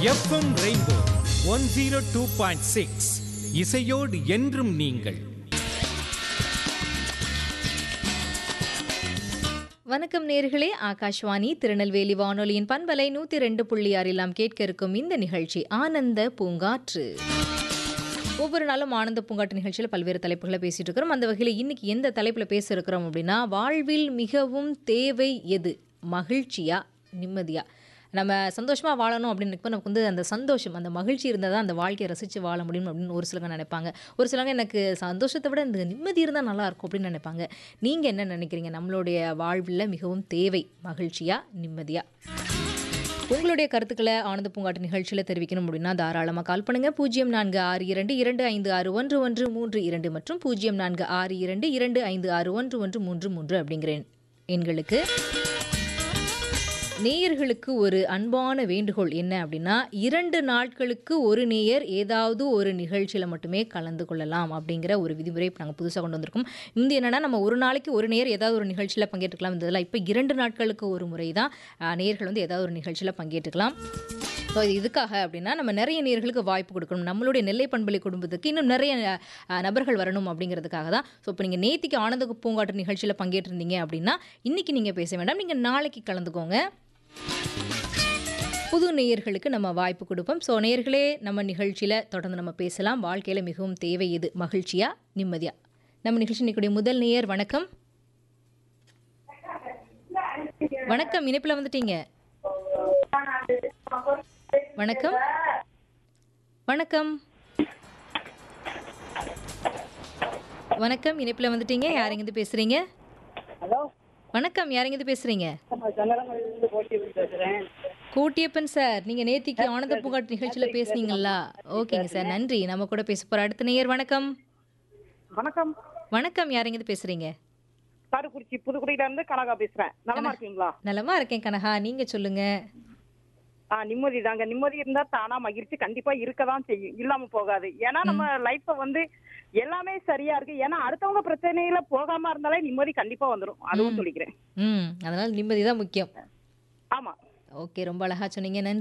FM rainbow one zero two point six இசையோடு என்றும் நீங்கள் வணக்கம் நேர்களே ஆகாஷ்வாணி திருநெல்வேலி வானொலியின் பண்பலை நூத்தி ரெண்டு புள்ளி ஆறில் நாம் கேட்க இருக்கும் இந்த நிகழ்ச்சி ஆனந்த பூங்காற்று ஒவ்வொரு நாளும் ஆனந்த பூங்காட்டு நிகழ்ச்சியில் பல்வேறு தலைப்புகளை பேசிட்டு இருக்கிறோம் அந்த வகையில் இன்னைக்கு எந்த தலைப்பில் பேச இருக்கிறோம் அப்படின்னா வாழ்வில் மிகவும் தேவை எது மகிழ்ச்சியா நிம்மதியா நம்ம சந்தோஷமாக வாழணும் அப்படின்னு இப்போ நமக்கு வந்து அந்த சந்தோஷம் அந்த மகிழ்ச்சி இருந்தால் தான் அந்த வாழ்க்கையை ரசித்து வாழ முடியும் அப்படின்னு ஒரு சிலங்க நினைப்பாங்க ஒரு சிலங்க எனக்கு சந்தோஷத்தை விட இந்த நிம்மதி இருந்தால் நல்லா இருக்கும் அப்படின்னு நினைப்பாங்க நீங்கள் என்ன நினைக்கிறீங்க நம்மளுடைய வாழ்வில் மிகவும் தேவை மகிழ்ச்சியா நிம்மதியா உங்களுடைய கருத்துக்களை ஆனந்த பூங்காட்டு நிகழ்ச்சியில் தெரிவிக்கணும் அப்படின்னா தாராளமாக கால் பண்ணுங்க பூஜ்ஜியம் நான்கு ஆறு இரண்டு இரண்டு ஐந்து ஆறு ஒன்று ஒன்று மூன்று இரண்டு மற்றும் பூஜ்ஜியம் நான்கு ஆறு இரண்டு இரண்டு ஐந்து ஆறு ஒன்று ஒன்று மூன்று மூன்று அப்படிங்கிற எண்- எண்களுக்கு நேயர்களுக்கு ஒரு அன்பான வேண்டுகோள் என்ன அப்படின்னா இரண்டு நாட்களுக்கு ஒரு நேயர் ஏதாவது ஒரு நிகழ்ச்சியில் மட்டுமே கலந்து கொள்ளலாம் அப்படிங்கிற ஒரு விதிமுறை இப்போ நாங்கள் புதுசாக கொண்டு வந்திருக்கோம் இந்த என்னன்னா நம்ம ஒரு நாளைக்கு ஒரு நேயர் ஏதாவது ஒரு நிகழ்ச்சியில் பங்கேற்றுக்கலாம் இருந்ததில்ல இப்போ இரண்டு நாட்களுக்கு ஒரு முறை தான் அஹ், நேயர்கள் வந்து ஏதாவது ஒரு நிகழ்ச்சியில் பங்கேற்றுக்கலாம் ஸோ இது இதுக்காக அப்படின்னா நம்ம நிறைய நேர்களுக்கு வாய்ப்பு கொடுக்கணும் நம்மளுடைய நெல்லை பண்பலை குடும்பத்துக்கு இன்னும் நிறைய அஹ், நபர்கள் வரணும் அப்படிங்கிறதுக்காக தான் ஸோ இப்போ நீங்கள் நேத்திக்கு ஆனந்த பூங்காட்டு நிகழ்ச்சியில் பங்கேற்றிருந்தீங்க அப்படின்னா இன்னைக்கு நீங்கள் பேச வேண்டாம் நீங்கள் நாளைக்கு கலந்துக்கோங்க புது நேயர்களுக்கு நம்ம வாய்ப்பு கொடுப்போம் ஸோ நேயர்களே நம்ம நிகழ்ச்சியில் தொடர்ந்து நம்ம பேசலாம் வாழ்க்கையில் மிகவும் தேவை எது மகிழ்ச்சியா நிம்மதியா நம்ம நிகழ்ச்சி இன்னைக்குடைய முதல் நேயர் வணக்கம் வணக்கம் இணைப்பில் வந்துட்டீங்க வணக்கம் வணக்கம் வணக்கம் இணைப்பில் வந்துட்டீங்க யாருங்கிருந்து பேசுறீங்க ஹலோ வணக்கம் யாருங்கிருந்து பேசுறீங்க நான் சங்கரமலையிலிருந்து கோட்டியூர் பேசுகிறேன் கோட்டியப்பன் சார் நீங்க நேத்திக்கு ஆனந்த பூங்காட்டு நிகழ்ச்சியில பேசுனீங்களா ஓகேங்க சார் நன்றி நம்ம கூட பேச போற அடுத்த நேயர் வணக்கம் வணக்கம் வணக்கம் யாருங்கிருந்து பேசுறீங்க காரைக்குறிச்சி புதுக்குடியில இருந்து கனகா பேசுறேன் நலமா இருக்கீங்களா நலமா இருக்கேன் கனகா நீங்க சொல்லுங்க ஆ நிம்மதி தாங்க நிம்மதி இருந்தா தானா மகிழ்ச்சி கண்டிப்பா இருக்கதான் செய்யும் இல்லாம போகாது ஏன்னா நம்ம லைஃப்ப வந்து எல்லாமே சரியா இருக்கு ஏன்னா அடுத்தவங்க பிரச்சனையில போகாம இருந்தாலே நிம்மதி கண்டிப்பா வந்துடும் அதுவும் சொல்லிக்கிறேன் ம் அதனால நிம்மதி தான் முக்கியம் ஆமா ஓகே ரொம்ப அழகா சொன்னீங்க நன்றி